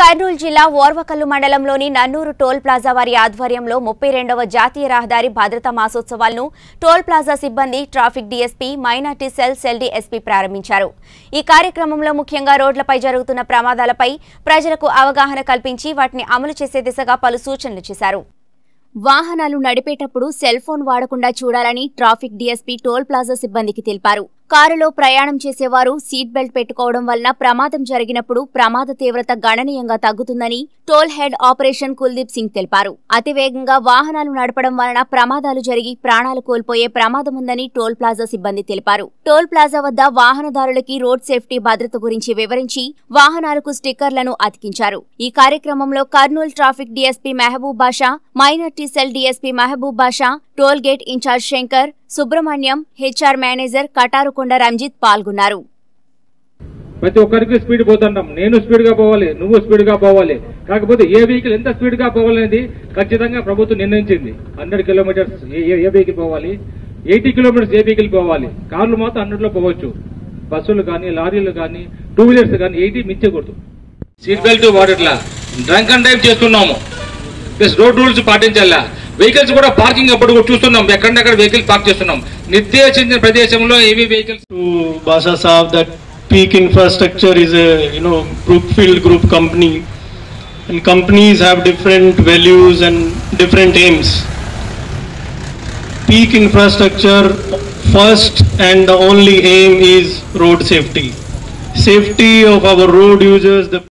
కర్నూలు జిల్లా ఓర్వకల్లు మండలంలోని నన్నూరు toll plaza వారి ఆధ్వర్యంలో ముప్పై రెండవ జాతీయ రహదారి భద్రతా మాసోత్సవాలను టోల్ ప్లాజా సిబ్బంది traffic DSP minority cell cell DSP ప్రారంభించారు ఈ కార్యక్రమంలో ముఖ్యంగా రోడ్లపై జరుగుతున్న ప్రమాదాలపై ప్రజలకు అవగాహన కల్పించి వాటిని అమలు చేసే దిశగా పలు సూచనలు చేశారు వాహనాలు నడిపేటప్పుడు సెల్ ఫోన్ వాడకుండా చూడాలని ట్రాఫిక్ డీఎస్పీ టోల్ ప్లాజా సిబ్బందికి తెలిపారు కారులో ప్రయాణం చేసేవారు సీట్ బెల్ట్ పెట్టుకోవడం వలన ప్రమాదం జరిగినప్పుడు ప్రమాద తీవ్రత గణనీయంగా తగ్గుతుందని toll head operation Kuldeep Singh తెలిపారు అతివేగంగా వాహనాలు నడపడం వలన ప్రమాదాలు జరిగి ప్రాణాలు కోల్పోయే ప్రమాదం ఉందని టోల్ ప్లాజా సిబ్బంది తెలిపారు టోల్ ప్లాజా వద్ద వాహనదారులకి రోడ్ సేఫ్టీ భద్రత గురించి వివరించి వాహనాలకు స్టిక్కర్లను అతికించారు ఈ కార్యక్రమంలో Kurnool traffic DSP Mehboob Basha minority cell DSP Mehboob Basha toll gate in charge Shankar Subrahmanyam HR manager Katarukonda Ranjith పాల్గొన్నారు ప్రతి ఒక్కరికి స్పీడ్ పోతుంటాం నేను స్పీడ్ గా పోవాలి నువ్వు స్పీడ్ గా పోవాలి కాకపోతే ఏ వెహికల్ ఎంత స్పీడ్ గా పోవాలనేది ఖచ్చితంగా ప్రభుత్వం నిర్ణయించింది హండ్రెడ్ కిలోమీటర్స్ ఏ ఏ వెహికల్ పోవాలి ఎయిటీ కిలోమీటర్స్ ఏ వెహికల్ పోవాలి కార్లు మాత్రం హండ్రెడ్ లో పోవచ్చు బస్సులు కానీ లారీలు కానీ టూ వీలర్స్ కానీ ఎయిటీ మించకూడదు సీట్ బెల్ట్ వాడట్లా డ్రంక్ అండ్ డ్రైవ్ చేస్తున్నాము ప్లస్ రోడ్ రూల్స్ పాటించాలా వెహికల్స్ కూడా పార్కింగ్ అప్పుడు కూడా చూస్తున్నాం ఎక్కడెక్కడ వెహికల్ పార్క్ చేస్తున్నాం నిర్దేశించిన ప్రదేశంలో ఏవి vehicles to Basha Saab that Peak Infrastructure is a you know Brookfield Group company, and companies have different values and different aims. Peak Infrastructure first and the only aim is road safety. Safety of our road users, the